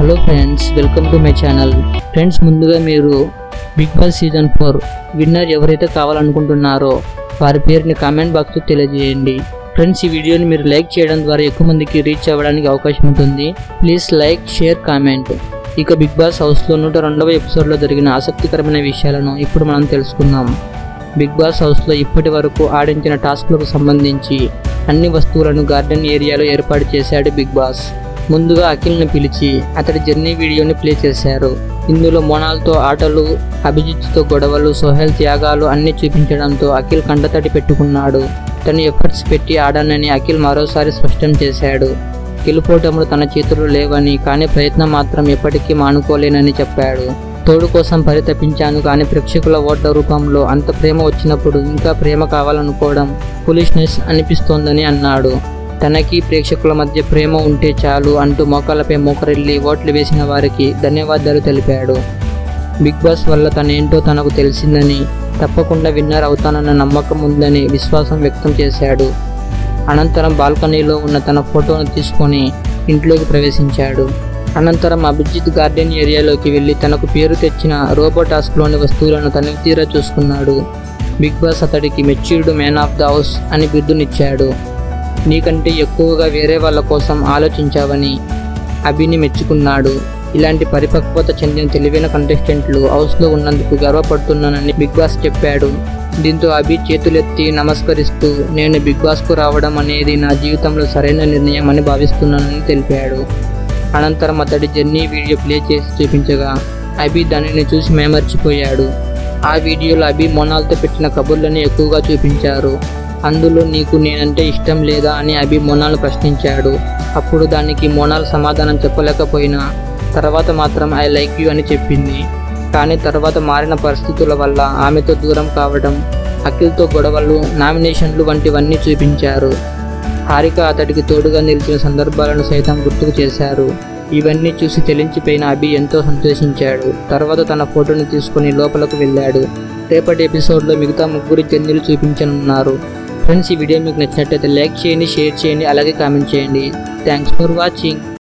hello friends welcome to my channel friends ముందుగా మీరు Bigg Boss season four winner ఎవరైతే కావాలనుకుంటున్నారో వారి పేరుని కామెంట్ బాక్స్లో తెలియజేయండి ఫ్రెండ్స్ ఈ వీడియోని మీరు లైక్ చేయడం ద్వారా ఎక్కువ మందికి రీచ్ అవ్వడానికి అవకాశం ఉంటుంది ప్లీజ్ లైక్ షేర్ కామెంట్ ఇక బిగ్ బాస్ హౌస్లో నూట రెండవ ఎపిసోడ్లో జరిగిన ఆసక్తికరమైన విషయాలను ఇప్పుడు మనం తెలుసుకుందాం బిగ్ బాస్ హౌస్లో ఇప్పటి వరకు ఆడించిన టాస్క్లకు సంబంధించి అన్ని వస్తువులను గార్డెన్ ఏరియాలో ఏర్పాటు చేశాడు బిగ్ బాస్ ముందుగా అఖిల్ని పిలిచి అతడి జర్నీ వీడియోని ప్లే చేశారు ఇందులో మోనాల్తో ఆటలు అభిజిత్తో గొడవలు సోహెల్ త్యాగాలు అన్ని చూపించడంతో అఖిల్ కంటతడి పెట్టుకున్నాడు తను ఎఫర్ట్స్ పెట్టి ఆడానని అఖిల్ మరోసారి స్పష్టం చేశాడు గెలుపోటములు తన చేతుల్లో లేవని కానీ ప్రయత్నం మాత్రం ఎప్పటికీ మానుకోలేనని చెప్పాడు తోడు కోసం పరితపించాను కానీ ప్రేక్షకుల ఓట్ల రూపంలో అంత ప్రేమ వచ్చినప్పుడు ఇంకా ప్రేమ కావాలనుకోవడం ఫులిష్నెస్ అనిపిస్తోందని అన్నాడు తనకి ప్రేక్షకుల మధ్య ప్రేమ ఉంటే చాలు అంటూ మోకాలపై మోకరిల్లి ఓట్లు వేసిన వారికి ధన్యవాదాలు తెలిపాడు బిగ్ బాస్ వల్ల తనేంటో తనకు తెలిసిందని తప్పకుండా విన్నర్ అవుతానన్న నమ్మకం ఉందని విశ్వాసం వ్యక్తం చేశాడు అనంతరం బాల్కనీలో ఉన్న తన ఫోటోను తీసుకొని ఇంట్లోకి ప్రవేశించాడు అనంతరం అభిజిత్ గార్డెన్ ఏరియాలోకి వెళ్ళి తనకు పేరు తెచ్చిన రోబో టాస్క్లోని వస్తువులను తనివి తీరా చూసుకున్నాడు బిగ్ బాస్ అతడికి matured man of the house అని బిరుదునిచ్చాడు నీకంటే ఎక్కువగా వేరే వాళ్ళ కోసం ఆలోచించావని అభిని మెచ్చుకున్నాడు ఇలాంటి పరిపక్వత చెందిన తెలివైన కంటెస్టెంట్లు హౌస్లో ఉన్నందుకు గర్వపడుతున్నానని బిగ్ బాస్ చెప్పాడు దీంతో అభి చేతులెత్తి నమస్కరిస్తూ నేను బిగ్ బాస్కు రావడం అనేది నా జీవితంలో సరైన నిర్ణయం అని భావిస్తున్నానని తెలిపాడు అనంతరం అతడి జర్నీ వీడియో ప్లే చేసి చూపించగా అభి దానిని చూసి మేమర్చిపోయాడు ఆ వీడియోలో అభి మోనాల్తో పెట్టిన కబుర్లను ఎక్కువగా చూపించారు అందులో నీకు నేనంటే ఇష్టం లేదా అని అభి మోనాల్ ప్రశ్నించాడు అప్పుడు దానికి మోనాల్ సమాధానం చెప్పలేకపోయినా తర్వాత మాత్రం ఐ లైక్ యూ అని చెప్పింది కానీ తర్వాత మారిన పరిస్థితుల వల్ల ఆమెతో దూరం కావడం అఖిల్తో గొడవలు నామినేషన్లు వంటివన్నీ చూపించారు హారిక అతడికి తోడుగా నిలిచిన సందర్భాలను సైతం గుర్తుకు చేశారు ఇవన్నీ చూసి చెలించిపోయిన అభి ఎంతో సంతోషించాడు తర్వాత తన ఫోటోని తీసుకుని లోపలకు వెళ్ళాడు రేపటి ఎపిసోడ్లో మిగతా ముగ్గురి జర్నీలు చూపించనున్నారు ఫ్రెండ్స్ ఈ వీడియో మీకు నచ్చినట్లయితే లైక్ చేయండి షేర్ చేయండి అలాగే కామెంట్ చేయండి థ్యాంక్స్ ఫర్ వాచింగ్